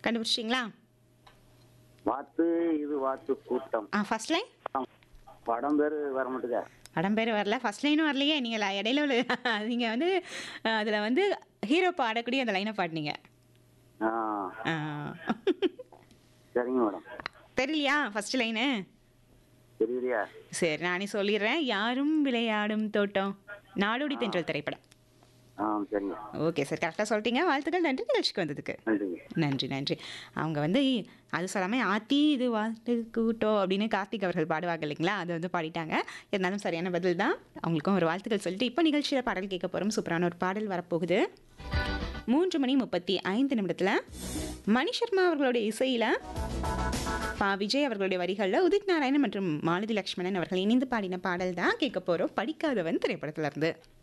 கண்டுபிடிச்சிட்டிங்களா வாத்து இது வாத்து கூட்டம் ஆ ஃபர்ஸ்ட் லைன் படம் பேரு வர மாட்டுங்க படம் பேர் வரல ஃபர்ஸ்ட் லைனும் வரலையே நீங்கள் ல- இடையில உள்ள நீங்கள் வந்து அதில் வந்து ஹீரோ பாடக்கூடிய அந்த லைனை பாடினீங்க ஆ ஆ. சரிங்க மேடம் தெரியலையா ஃபர்ஸ்ட் லைனு தெரியலையா சரி நானே சொல்லிடுறேன் யாரும் விளையாடும் தோட்டம் நாடோடி தென்றல் திரைப்படம் ஆ சரிங்க ஓகே சார் கரெக்டாக சொல்லிட்டீங்க வாழ்த்துக்கள் நன்றி நிகழ்ச்சிக்கு வந்ததுக்கு நன்றிங்க நன்றி நன்றி அவங்க வந்து அது சொல்லாமல் ஆத்தி இது வாட்டு கூட்டம் அப்படின்னு கார்த்திக் அவர்கள் பாடுவாங்க இல்லைங்களா அது வந்து பாடிட்டாங்க இருந்தாலும் சரியான பதில் தான் அவங்களுக்கும் ஒரு வாழ்த்துக்கள் சொல்லிட்டு இப்போ நிகழ்ச்சியில் பாடல் கேட்க போகிறோம் சூப்பரான ஒரு பாடல் வரப்போகுது மூன்று மணி முப்பத்தி ஐந்து நிமிடத்தில் மணி சர்மா அவர்களுடைய இசையில் பா விஜய் அவர்களுடைய வரிகளில் உதித் நாராயணன் மற்றும் மாலதி லக்ஷ்மணன் அவர்கள் இணைந்து பாடின பாடல் தான் கேட்க போகிறோம் படிக்காதவன் திரைப்படத்துல இருந்து